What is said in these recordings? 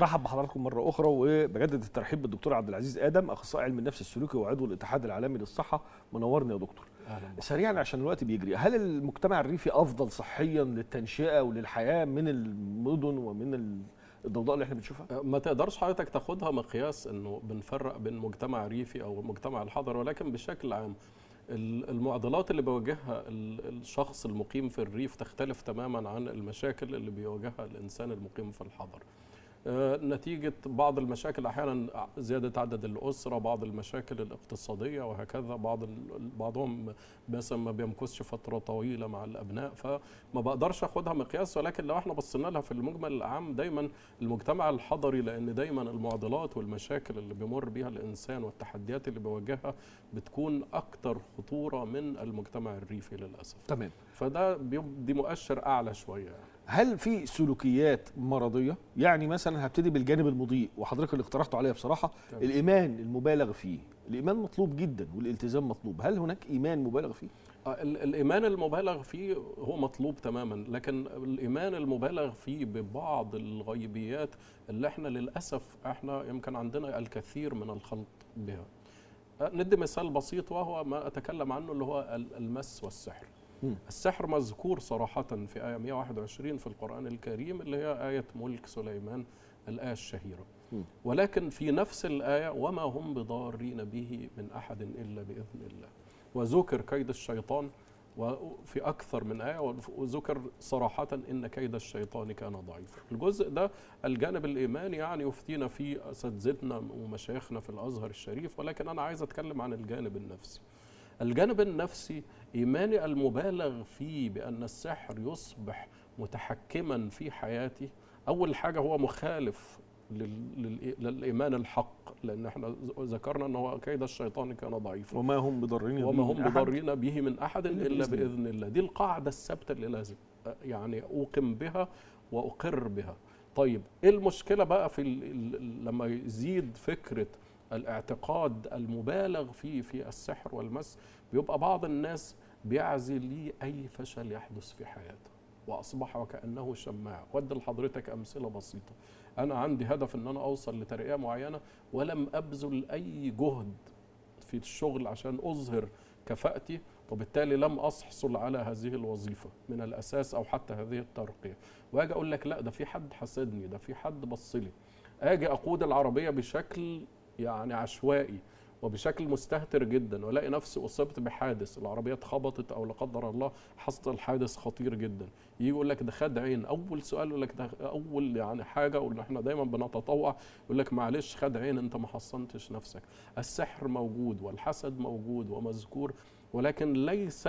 برحب بحضراتكم مره اخرى وبجدد الترحيب بالدكتور عبد العزيز ادم اخصائي علم النفس السلوكي وعضو الاتحاد العالمي للصحه منورني يا دكتور اهلا بك. سريعا عشان الوقت بيجري هل المجتمع الريفي افضل صحيا للتنشئه وللحياه من المدن ومن ال- الضوضاء اللي احنا بنشوفها ما تقدرش حضرتك تاخدها مقياس انه بنفرق بين مجتمع ريفي او مجتمع الحضر ولكن بشكل عام ال- المعضلات اللي بيواجهها ال- الشخص المقيم في الريف تختلف تماما عن المشاكل اللي بيواجهها الانسان المقيم في الحضر آه، نتيجة بعض المشاكل أحيانا زيادة عدد الأسرة بعض المشاكل الاقتصادية وهكذا بعض ال- بعضهم مثلا ما بيمكثش فترة طويلة مع الأبناء فما بقدرش أخدها مقياس ولكن لو احنا بصينا لها في المجمل العام دايما المجتمع الحضري لأن دايما المعضلات والمشاكل اللي بيمر بيها الإنسان والتحديات اللي بيواجهها بتكون أكتر خطورة من المجتمع الريفي للأسف تمام فده بيدي مؤشر أعلى شوية يعني. هل في سلوكيات مرضيه يعني مثلا هبتدي بالجانب المضيء وحضرتك اللي اقترحته عليها بصراحه تمام. الايمان المبالغ فيه الايمان مطلوب جدا والالتزام مطلوب هل هناك ايمان مبالغ فيه آه، ال- الإيمان المبالغ فيه هو مطلوب تماما لكن الإيمان المبالغ فيه ببعض الغيبيات اللي احنا للأسف احنا يمكن عندنا الكثير من الخلط بها آه، ندي مثال بسيط وهو ما أتكلم عنه اللي هو ال- المس والسحر مم. السحر مذكور صراحة في آية 121 في القرآن الكريم اللي هي آية ملك سليمان الآية الشهيرة مم. ولكن في نفس الآية وما هم بضارين به من أحد إلا بإذن الله وذكر كيد الشيطان وفي أكثر من آية وذكر صراحة إن كيد الشيطان كان ضعيفا الجزء ده الجانب الإيماني يعني يفتينا فيه أساتذتنا ومشايخنا في الأزهر الشريف ولكن أنا عايز أتكلم عن الجانب النفسي الجانب النفسي إيماني المبالغ فيه بأن السحر يصبح متحكما في حياتي أول حاجة هو مخالف لل- لل- للإيمان الحق لأن احنا ذكرنا أن هو كيد الشيطان كان ضعيفا وما هم بضارين وما به هم من أحد. بضارين به من احد إلا الا بإذن باذن الله دي القاعده الثابته اللي لازم أ- يعني اوقم بها واقر بها طيب ايه المشكله بقى في ال- ال- لما يزيد فكره الاعتقاد المبالغ فيه في السحر والمس بيبقى بعض الناس بيعزي لي اي فشل يحدث في حياته واصبح وكانه شماع ودي لحضرتك امثله بسيطه انا عندي هدف ان انا اوصل لترقيه معينه ولم ابذل اي جهد في الشغل عشان اظهر كفاءتي وبالتالي لم احصل على هذه الوظيفه من الاساس او حتى هذه الترقيه واجي اقول لك لا ده في حد حسدني ده في حد بص لي اجي اقود العربيه بشكل يعني عشوائي وبشكل مستهتر جدا والاقي نفسي اصبت بحادث العربيه اتخبطت او لا قدر الله حصل حادث خطير جدا يجي يقول لك ده خد عين اول سؤال يقول لك ده اول يعني حاجه وان احنا دايما بنتطوع يقول لك معلش خد عين انت ما حصنتش نفسك السحر موجود والحسد موجود ومذكور ولكن ليس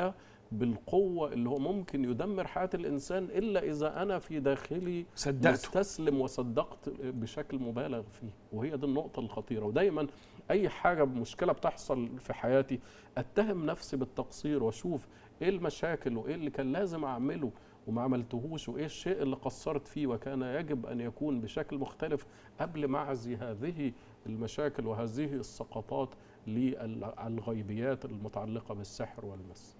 بالقوة اللي هو ممكن يدمر حياة الإنسان إلا إذا أنا في داخلي صدقته مستسلم وصدقت بشكل مبالغ فيه وهي دي النقطة الخطيرة ودايما أي حاجة مشكلة بتحصل في حياتي أتهم نفسي بالتقصير وأشوف إيه المشاكل وإيه اللي كان لازم أعمله وما عملتهوش وإيه الشيء اللي قصرت فيه وكان يجب أن يكون بشكل مختلف قبل ما أعزي هذه المشاكل وهذه السقطات للغيبيات المتعلقة بالسحر والمس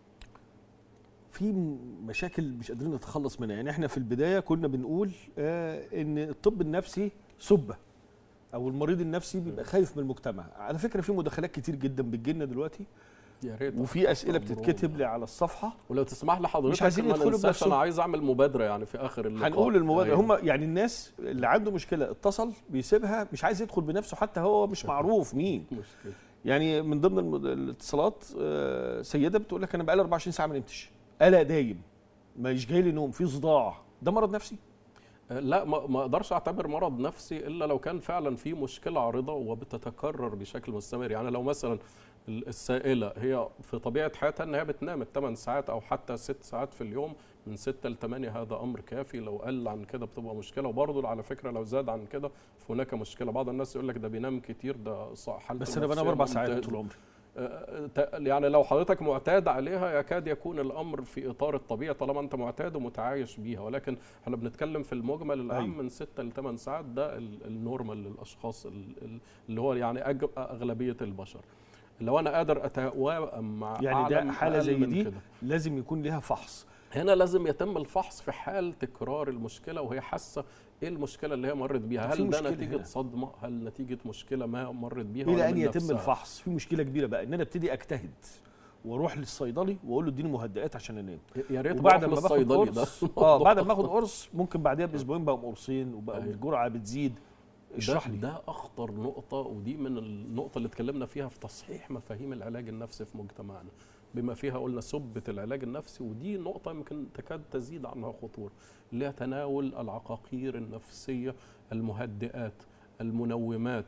في م- مشاكل مش قادرين نتخلص منها يعني احنا في البدايه كنا بنقول آه ان الطب النفسي سبه او المريض النفسي بيبقى خايف من المجتمع على فكره في مداخلات كتير جدا بتجيلنا دلوقتي يا ريت وفي اسئله أمرهم. بتتكتب لي على الصفحه ولو تسمح لحضرتك مش عايزين ما يدخلوا ننساش بنفسهم. انا عايز اعمل مبادره يعني في اخر اللقاء هنقول المبادره أيوة. هم يعني الناس اللي عنده مشكله اتصل بيسيبها مش عايز يدخل بنفسه حتى هو مش معروف مين مشكله يعني من ضمن الم- الاتصالات آه، سيده بتقول لك انا بقالي 24 ساعه ما نمتش قلق دايم مش جاي لي نوم في صداع ده مرض نفسي آه، لا ما ما اقدرش اعتبر مرض نفسي الا لو كان فعلا في مشكله عارضه وبتتكرر بشكل مستمر يعني لو مثلا ال- السائله هي في طبيعه حياتها ان هي بتنام الثمان ساعات او حتى ست ساعات في اليوم من 6 ل 8 هذا امر كافي لو قل عن كده بتبقى مشكله وبرضه على فكره لو زاد عن كده فهناك مشكله بعض الناس يقول لك ده بينام كتير ده صح حالته بس انا بنام النفسية اربع ساعات ممتازة. طول عمري آه، ت- يعني لو حضرتك معتاد عليها يكاد يكون الامر في اطار الطبيعي طالما انت معتاد ومتعايش بيها ولكن احنا بنتكلم في المجمل العام أيوة. من 6 ل 8 ساعات ده ال- النورمال للاشخاص ال- ال- اللي هو يعني أج- اغلبيه البشر لو انا قادر اتوائم مع يعني ده أعلم حالة أقل زي من دي كده. لازم يكون ليها فحص هنا لازم يتم الفحص في حال تكرار المشكله وهي حاسه ايه المشكله اللي هي مرت بيها في هل ده مشكلة نتيجه هنا. صدمه هل نتيجه مشكله ما مرت بيها الى ولا ان من يتم نفسها؟ الفحص في مشكله كبيره بقى ان انا ابتدي اجتهد واروح للصيدلي واقول له اديني مهدئات عشان انام يا ريت وبعد بعد ما باخد الصيدلي ده قرص اه بعد ما باخد قرص ممكن بعدها باسبوعين بقى قرصين وبقى أيوة. الجرعه بتزيد اشرح ده, لي ده اخطر نقطه ودي من النقطه اللي اتكلمنا فيها في تصحيح مفاهيم العلاج النفسي في مجتمعنا بما فيها قلنا سبة العلاج النفسي ودي نقطة يمكن تكاد تزيد عنها خطورة اللي هي تناول العقاقير النفسية المهدئات المنومات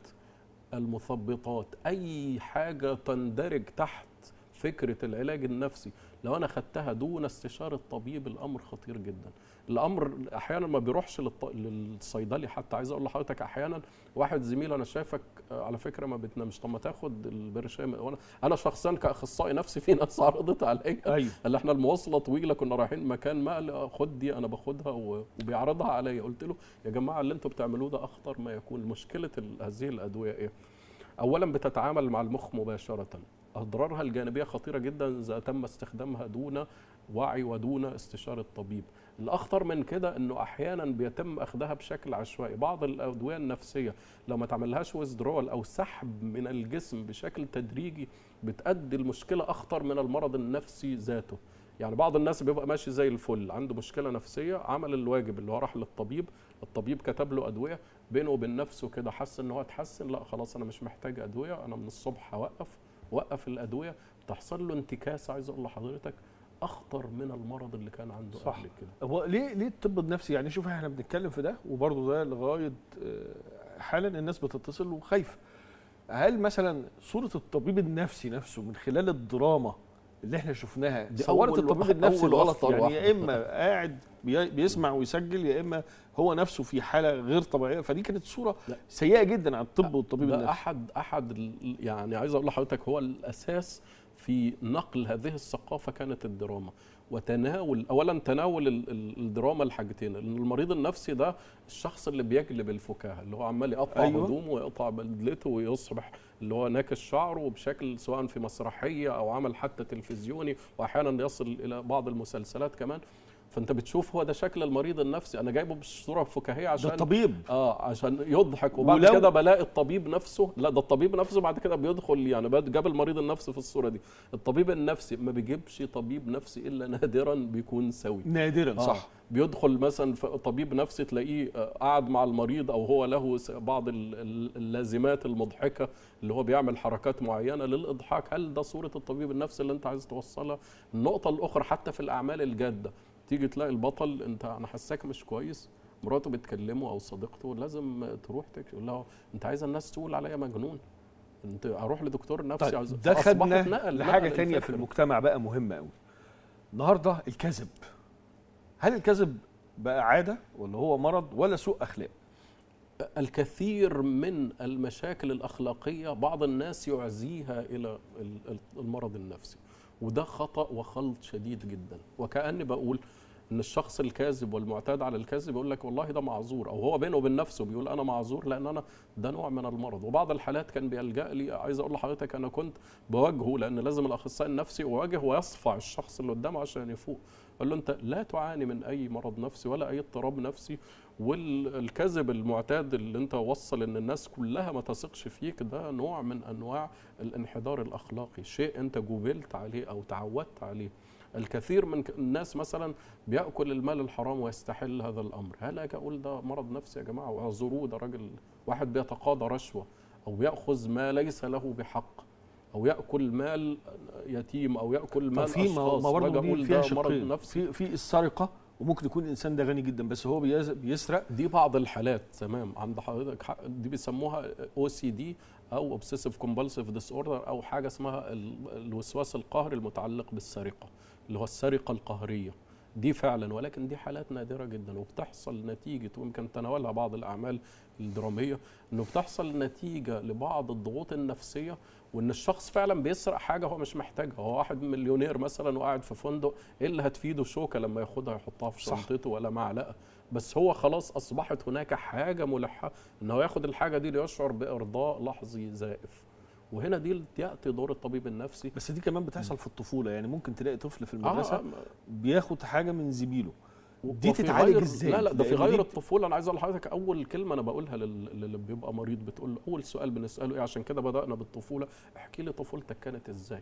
المثبطات أي حاجة تندرج تحت فكرة العلاج النفسي لو أنا خدتها دون استشارة طبيب الأمر خطير جدا الأمر أحيانا ما بيروحش للط- للصيدلي حتى عايز أقول لحضرتك أحيانا واحد زميل أنا شايفك آه، على فكرة ما بتنامش طب ما تاخد البرشام وأنا أنا شخصيا كأخصائي نفسي في ناس عرضت عليا ايوه اللي احنا المواصله طويله كنا رايحين مكان ما قال لي خد دي انا باخدها و- وبيعرضها عليا قلت له يا جماعه اللي انتوا بتعملوه ده اخطر ما يكون مشكله ال- هذه الادويه ايه اولا بتتعامل مع المخ مباشره اضرارها الجانبيه خطيره جدا اذا تم استخدامها دون وعي ودون استشاره طبيب الاخطر من كده انه احيانا بيتم اخذها بشكل عشوائي بعض الادويه النفسيه لو ما تعملهاش ويزدرول او سحب من الجسم بشكل تدريجي بتؤدي المشكله اخطر من المرض النفسي ذاته يعني بعض الناس بيبقى ماشي زي الفل عنده مشكله نفسيه عمل الواجب اللي هو راح للطبيب الطبيب كتب له ادويه بينه وبين نفسه كده حس ان هو اتحسن لا خلاص انا مش محتاج ادويه انا من الصبح هوقف وقف الادويه تحصل له انتكاسه عايز اقول لحضرتك اخطر من المرض اللي كان عنده صح. قبل كده هو ليه ليه الطب النفسي يعني شوف احنا بنتكلم في ده وبرضه ده لغايه آه، حالا الناس بتتصل وخايفه هل مثلا صوره الطبيب النفسي نفسه من خلال الدراما اللي احنا شفناها دي صورت أول الطبيب واحد- النفسي أول الغلط وأخطر يعني يا واحدة. اما قاعد بي- بيسمع ويسجل يا اما هو نفسه في حاله غير طبيعيه فدي كانت صوره لا. سيئه جدا عن الطب والطبيب ده النفسي احد احد ال- يعني عايز اقول لحضرتك هو الاساس في نقل هذه الثقافه كانت الدراما وتناول اولا تناول ال- ال- الدراما الحاجتين لان المريض النفسي ده الشخص اللي بيجلب الفكاهه اللي هو عمال يقطع أيوة. أيوة. هدومه ويقطع بدلته ويصبح اللي هو ناكش شعره بشكل سواء في مسرحيه او عمل حتى تلفزيوني واحيانا يصل الى بعض المسلسلات كمان فانت بتشوف هو ده شكل المريض النفسي انا جايبه بصوره فكاهيه ده عشان الطبيب اه عشان يضحك وبعد ولو- كده بلاقي الطبيب نفسه لا ده الطبيب نفسه بعد كده بيدخل يعني بد- جاب المريض النفسي في الصوره دي الطبيب النفسي ما بيجيبش طبيب نفسي الا نادرا بيكون سوي نادرا آه، صح بيدخل مثلا في طبيب نفسي تلاقيه آه، قاعد مع المريض او هو له س- بعض ال- ال- اللازمات المضحكه اللي هو بيعمل حركات معينه للاضحاك هل ده صوره الطبيب النفسي اللي انت عايز توصلها النقطه الاخرى حتى في الاعمال الجاده تيجي تلاقي البطل انت انا حاساك مش كويس مراته بتكلمه او صديقته لازم تروح تقول له انت عايز الناس تقول عليا مجنون انت اروح لدكتور نفسي طيب عايز ده فأصبحت خدنا نقل- لحاجه نقل تانية في الفكر. المجتمع بقى مهمه قوي النهارده الكذب هل الكذب بقى عاده ولا هو مرض ولا سوء اخلاق الكثير من المشاكل الأخلاقية بعض الناس يعزيها إلى ال- ال- المرض النفسي وده خطأ وخلط شديد جدا وكأني بقول ان الشخص الكاذب والمعتاد على الكذب يقول لك والله ده معذور او هو بينه وبين نفسه بيقول انا معذور لان انا ده نوع من المرض وبعض الحالات كان بيلجا لي عايز اقول لحضرتك انا كنت بواجهه لان لازم الاخصائي النفسي يواجه ويصفع الشخص اللي قدامه عشان يفوق قال له انت لا تعاني من اي مرض نفسي ولا اي اضطراب نفسي والكذب المعتاد اللي انت وصل ان الناس كلها ما تثقش فيك ده نوع من انواع الانحدار الاخلاقي شيء انت جبلت عليه او تعودت عليه الكثير من ك- الناس مثلا بياكل المال الحرام ويستحل هذا الامر هل اجي اقول ده مرض نفسي يا جماعه واعذروه ده راجل واحد بيتقاضى رشوه او ياخذ ما ليس له بحق او ياكل مال يتيم او ياكل طب مال في ما اشخاص ما برضه وأجي دي اقول فيها ده مرض شقين نفسي في في السرقه وممكن يكون الانسان ده غني جدا بس هو بيز- بيسرق دي بعض الحالات تمام عند حضرتك حق دي بيسموها او سي دي او اوبسيسيف كومبالسيف ديس اوردر او حاجه اسمها ال- الوسواس القهري المتعلق بالسرقه اللي هو السرقه القهريه دي فعلا ولكن دي حالات نادره جدا وبتحصل نتيجه ويمكن تناولها بعض الاعمال الدراميه انه بتحصل نتيجه لبعض الضغوط النفسيه وان الشخص فعلا بيسرق حاجه هو مش محتاجها هو واحد مليونير مثلا وقاعد في فندق ايه اللي هتفيده شوكه لما ياخدها يحطها في صح. شنطته ولا معلقه بس هو خلاص اصبحت هناك حاجه ملحه ان هو ياخد الحاجه دي ليشعر بارضاء لحظي زائف وهنا دي ياتي دور الطبيب النفسي بس دي كمان بتحصل في الطفوله يعني ممكن تلاقي طفل في آه، المدرسه آه، بياخد حاجه من زميله دي وفي تتعالج غير- إزاي؟ لا لا ده في لأن دي غير بت- الطفوله انا عايز اقول لحضرتك اول كلمه انا بقولها لل- للي بيبقى مريض بتقول له اول سؤال بنساله ايه عشان كده بدانا بالطفوله احكي لي طفولتك كانت ازاي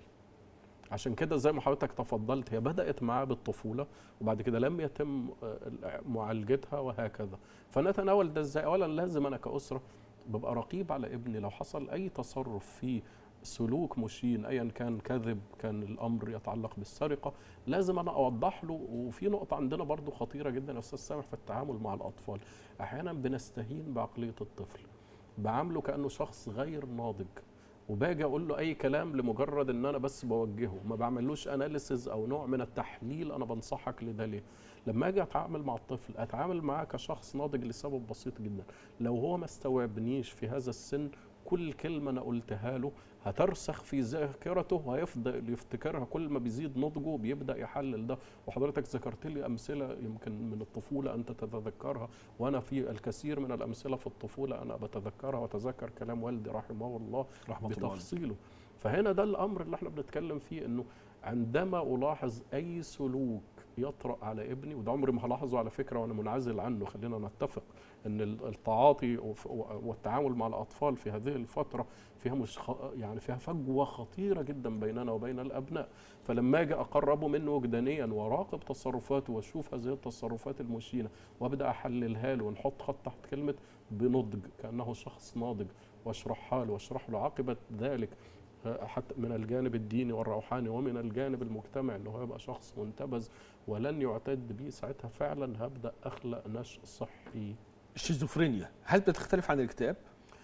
عشان كده زي ما حضرتك تفضلت هي بدات معاه بالطفوله وبعد كده لم يتم آه، معالجتها وهكذا فنتناول ده ازاي اولا لازم انا كاسره ببقى رقيب على ابني لو حصل اي تصرف فيه سلوك مشين ايا كان كذب كان الامر يتعلق بالسرقه لازم انا اوضح له وفي نقطه عندنا برضو خطيره جدا يا استاذ سامح في التعامل مع الاطفال احيانا بنستهين بعقليه الطفل بعامله كانه شخص غير ناضج وباجي اقول له اي كلام لمجرد ان انا بس بوجهه ما بعملوش اناليسز او نوع من التحليل انا بنصحك لده ليه لما اجي اتعامل مع الطفل اتعامل معاه كشخص ناضج لسبب بسيط جدا لو هو ما استوعبنيش في هذا السن كل كلمه انا قلتها له هترسخ في ذاكرته وهيفضل يفتكرها كل ما بيزيد نضجه بيبدا يحلل ده وحضرتك ذكرت لي امثله يمكن من الطفوله انت تتذكرها وانا في الكثير من الامثله في الطفوله انا بتذكرها واتذكر كلام والدي رحمه الله رحمه الله عليه. بتفصيله فهنا ده الامر اللي احنا بنتكلم فيه انه عندما الاحظ اي سلوك يطرا على ابني وده عمري ما هلاحظه على فكره وانا منعزل عنه خلينا نتفق ان التعاطي وف- والتعامل مع الاطفال في هذه الفتره فيها مش خ... يعني فيها فجوه خطيره جدا بيننا وبين الابناء فلما اجي اقربه منه وجدانيا واراقب تصرفاته واشوف هذه التصرفات المشينه وابدا احللها له ونحط خط تحت كلمه بنضج كانه شخص ناضج واشرحها له واشرح له عاقبه ذلك آه، حتى من الجانب الديني والروحاني ومن الجانب المجتمعي انه هو يبقى شخص منتبذ ولن يعتد به ساعتها فعلا هبدا اخلق نشء صحي الشيزوفرينيا هل بتختلف عن الاكتئاب؟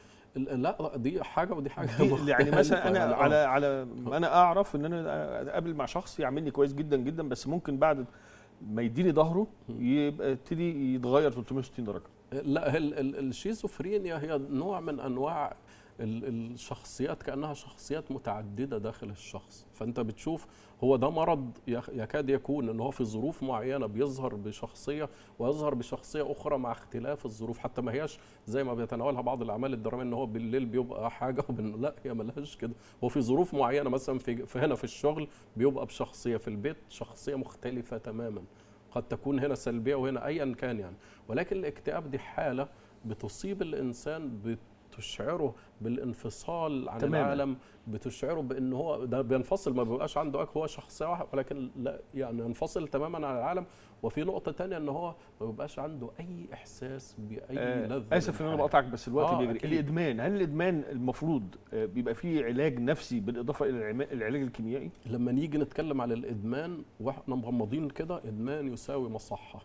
ال- لا دي حاجه ودي حاجه دي يعني مثلا انا مختلفة. على على ما انا اعرف ان انا اقابل مع شخص يعملني كويس جدا جدا بس ممكن بعد ما يديني ظهره يبقى يبتدي يتغير 360 درجه لا ال- ال- الشيزوفرينيا هي نوع من انواع ال- الشخصيات كانها شخصيات متعدده داخل الشخص فانت بتشوف هو ده مرض يخ- يكاد يكون ان هو في ظروف معينه بيظهر بشخصيه ويظهر بشخصيه اخرى مع اختلاف الظروف حتى ما هياش زي ما بيتناولها بعض الاعمال الدراميه ان هو بالليل بيبقى حاجه وبن... لا هي ملهاش كده هو في ظروف معينه مثلا في, في هنا في الشغل بيبقى بشخصيه في البيت شخصيه مختلفه تماما قد تكون هنا سلبيه وهنا ايا كان يعني ولكن الاكتئاب دي حاله بتصيب الانسان بتشعره بالانفصال عن تماماً. العالم بتشعره بان هو ده بينفصل ما بيبقاش عنده هو شخصيه واحده ولكن لا يعني ينفصل تماما عن العالم وفي نقطه تانية ان هو ما بيبقاش عنده اي احساس باي آه لذه اسف ان انا للحياة. بقطعك بس الوقت آه، بيجري أكيد. الادمان هل الادمان المفروض آه، بيبقى فيه علاج نفسي بالاضافه الى العما- العلاج الكيميائي لما نيجي نتكلم على الادمان واحنا مغمضين كده ادمان يساوي مصحه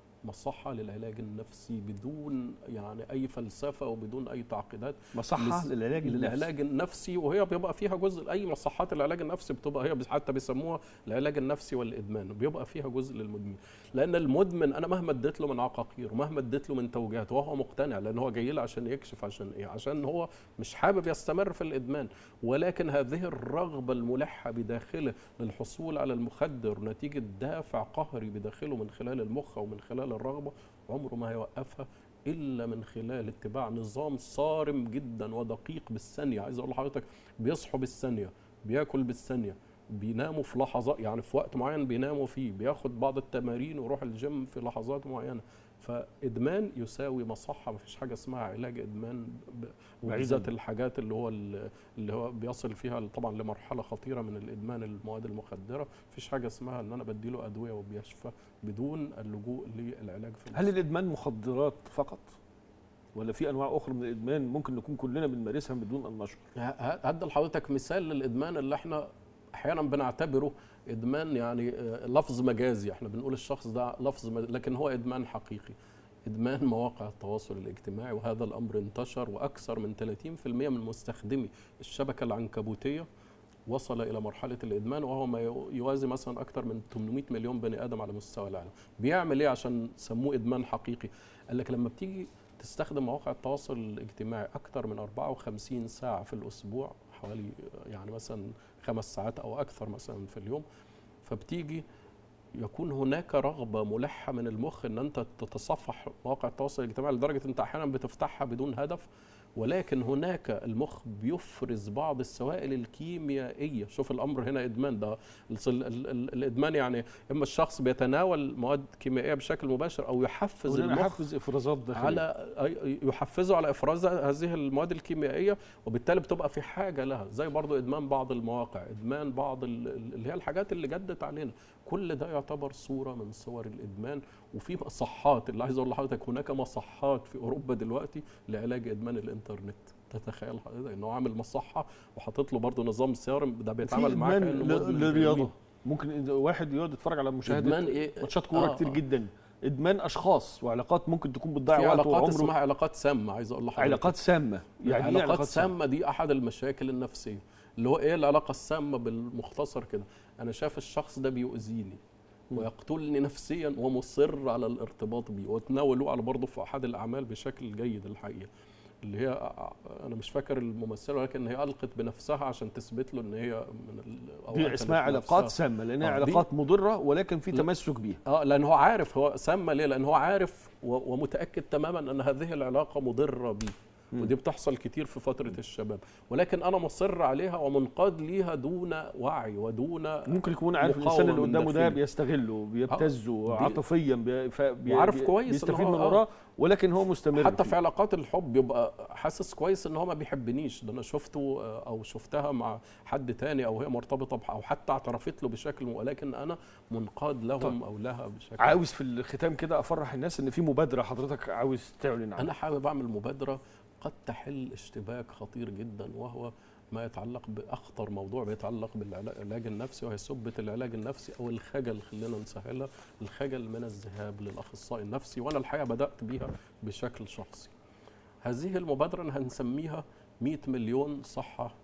مصحه للعلاج النفسي بدون يعني اي فلسفه وبدون اي تعقيدات مصحه لس- للعلاج النفسي للعلاج النفسي وهي بيبقى فيها جزء اي مصحات العلاج النفسي بتبقى هي حتى بيسموها العلاج النفسي والادمان بيبقى فيها جزء للمدمن لان المدمن انا مهما اديت له من عقاقير ومهما اديت له من توجيهات وهو مقتنع لان هو جاي لي عشان يكشف عشان ايه عشان هو مش حابب يستمر في الادمان ولكن هذه الرغبه الملحه بداخله للحصول على المخدر نتيجه دافع قهري بداخله من خلال المخ ومن خلال الرغبه عمره ما هيوقفها الا من خلال اتباع نظام صارم جدا ودقيق بالثانيه عايز اقول لحضرتك بيصحوا بالثانيه بياكل بالثانيه بيناموا في لحظات يعني في وقت معين بيناموا فيه بياخد بعض التمارين ويروح الجيم في لحظات معينه فادمان يساوي مصحه ما فيش حاجه اسمها علاج ادمان ب- وبالذات الحاجات اللي هو ال- اللي هو بيصل فيها طبعا لمرحله خطيره من الادمان المواد المخدره مفيش حاجه اسمها ان انا بديله ادويه وبيشفى بدون اللجوء للعلاج في هل الادمان مخدرات فقط ولا في انواع اخرى من الادمان ممكن نكون كلنا بنمارسها بدون ان نشعر ه- هدي لحضرتك مثال للادمان اللي احنا احيانا بنعتبره ادمان يعني آه، لفظ مجازي احنا بنقول الشخص ده لفظ مج... لكن هو ادمان حقيقي ادمان مواقع التواصل الاجتماعي وهذا الامر انتشر واكثر من 30% من مستخدمي الشبكه العنكبوتيه وصل الى مرحله الادمان وهو ما يو- يوازي مثلا اكثر من 800 مليون بني ادم على مستوى العالم بيعمل ايه عشان سموه ادمان حقيقي قال لك لما بتيجي تستخدم مواقع التواصل الاجتماعي اكثر من 54 ساعه في الاسبوع حوالي يعني مثلا خمس ساعات او اكثر مثلا في اليوم فبتيجي يكون هناك رغبه ملحه من المخ ان انت تتصفح مواقع التواصل الاجتماعي لدرجه انت احيانا بتفتحها بدون هدف ولكن هناك المخ بيفرز بعض السوائل الكيميائيه شوف الامر هنا ادمان ده الص- ال- ال- ال- الادمان يعني اما الشخص بيتناول مواد كيميائيه بشكل مباشر او يحفز وإن أنا المخ احفز افرازات داخليه على أي- يحفزه على افراز هذه المواد الكيميائيه وبالتالي بتبقى في حاجه لها زي برضو ادمان بعض المواقع ادمان بعض ال- ال- اللي هي الحاجات اللي جدت علينا كل ده يعتبر صوره من صور الادمان وفي مصحات اللي عايز اقول لحضرتك هناك مصحات في اوروبا دلوقتي لعلاج ادمان الانترنت تتخيل حضرتك انه عامل مصحه وحاطط له برضه نظام صيام ده في بيتعامل معاه ادمان كانه ل- مدمن للرياضه هيروين. ممكن إذا واحد يقعد يتفرج على مشاهده ادمان ايه ماتشات كوره آه، كتير آه. جدا ادمان اشخاص وعلاقات ممكن تكون بتضيع في وقت علاقات وعمره اسمها علاقات سامه عايز اقول لحضرتك علاقات سامه يعني يعني ايه علاقات سامه دي احد المشاكل النفسيه اللي هو ايه العلاقه السامه بالمختصر كده انا شايف الشخص ده بيؤذيني مم. ويقتلني نفسيا ومصر على الارتباط بيه وتناولوه على برضه في احد الاعمال بشكل جيد الحقيقه اللي هي انا مش فاكر الممثله ولكن هي القت بنفسها عشان تثبت له ان هي من ال- أو دي قتلت اسمها علاقات نفسها. سامه لانها آه، دي- علاقات مضره ولكن في لا. تمسك بيها اه لان هو عارف هو سمى ليه لان هو عارف و- ومتاكد تماما ان هذه العلاقه مضره بيه مم. ودي بتحصل كتير في فتره الشباب ولكن انا مصر عليها ومنقاد ليها دون وعي ودون ممكن يكون عارف الانسان اللي مقاومة من قدامه ده داخله. بيستغله بيبتزه دي- عاطفيا بي ف- بي وعارف بي- كويس إن بيستفيد هو- من آه. وراه ولكن هو مستمر حتى فيه. في علاقات الحب يبقى حاسس كويس ان هو ما بيحبنيش ده انا شفته آه، او شفتها مع حد تاني او هي مرتبطه بح- او حتى اعترفت له بشكل م- ولكن انا منقاد لهم طيب. او لها بشكل عاوز في الختام كده افرح الناس ان في مبادره حضرتك عاوز تعلن عنها انا حابب اعمل مبادره قد تحل اشتباك خطير جدا وهو ما يتعلق باخطر موضوع بيتعلق بالعلاج النفسي وهي سبه العلاج النفسي او الخجل خلينا نسهلها الخجل من الذهاب للاخصائي النفسي وانا الحقيقه بدات بيها بشكل شخصي هذه المبادره أنا هنسميها 100 مليون صحه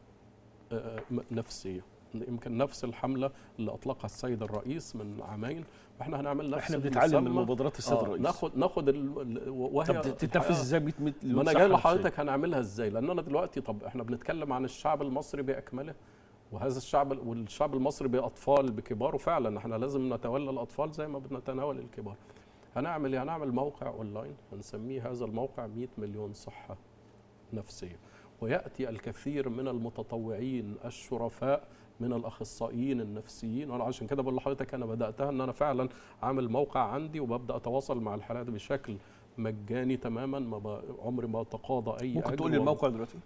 آه، م- نفسيه يمكن نفس الحمله اللي اطلقها السيد الرئيس من عامين واحنا هنعمل نفس احنا بنتعلم من المسمى. مبادرات السيد آه، الرئيس ناخد ناخد ال- ال- وهي طب تتنفذ الحقيقة- ازاي 100 مليون ما انا صحة جاي نفسية؟ لحضرتك هنعملها ازاي لان انا دلوقتي طب احنا بنتكلم عن الشعب المصري باكمله وهذا الشعب والشعب المصري باطفال بكباره فعلا احنا لازم نتولى الاطفال زي ما بنتناول الكبار هنعمل ايه هنعمل موقع اونلاين هنسميه هذا الموقع 100 مليون صحه نفسيه وياتي الكثير من المتطوعين الشرفاء من الاخصائيين النفسيين وانا عشان كده بقول لحضرتك انا بداتها ان انا فعلا عامل موقع عندي وببدا اتواصل مع الحالات بشكل مجاني تماما ما ب... عمري ما اتقاضى اي ممكن أجر تقول لي ولا- الموقع دلوقتي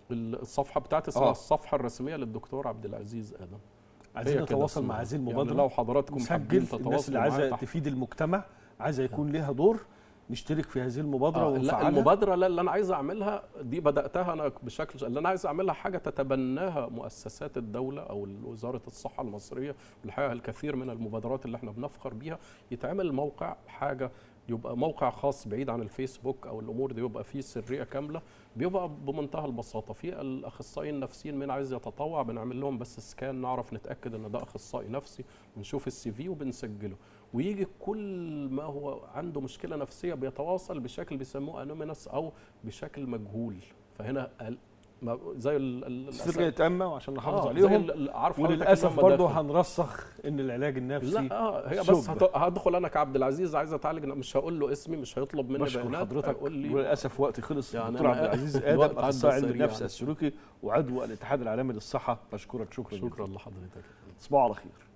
الصفحه بتاعتي اسمها آه. آه. الصفحه الرسميه للدكتور عبد العزيز ادم عايزين هي كده نتواصل اسمها. مع هذه يعني المبادره لو حضراتكم حابين نسجل الناس تتواصلوا اللي عايزه معايا تحت- تفيد المجتمع عايزه يكون ليها دور نشترك في هذه المبادره آه لا ونفعلها المبادره لا اللي انا عايز اعملها دي بداتها انا بشكل اللي انا عايز اعملها حاجه تتبناها مؤسسات الدوله او وزاره الصحه المصريه والحقيقه الكثير من المبادرات اللي احنا بنفخر بيها يتعمل موقع حاجه يبقى موقع خاص بعيد عن الفيسبوك او الامور دي يبقى فيه سريه كامله بيبقى بمنتهى البساطه في الاخصائيين النفسيين من عايز يتطوع بنعمل لهم بس سكان نعرف نتاكد ان ده اخصائي نفسي بنشوف السي في وبنسجله ويجي كل ما هو عنده مشكله نفسيه بيتواصل بشكل بيسموه انومينس او بشكل مجهول فهنا ال- ما- زي ال- ال- السر يتأمى وعشان نحافظ آه، زي عليهم ال- ال- عارف حضرتك وللاسف إنهم برضه مداخل. هنرسخ ان العلاج النفسي لا اه هي بس شبه. هت- هدخل انا كعبد العزيز عايز اتعالج مش هقول له اسمي مش هيطلب مني بشكر بيانات حضرتك هيقول لي وللاسف وقتي خلص يعني دكتور أنا- عبد العزيز الوقت ادم عدى اخصائي علم سريعاً. النفس السلوكي وعضو الاتحاد العالمي للصحه بشكرك شكرا, شكرا. شكرا لحضرتك تصبحوا على خير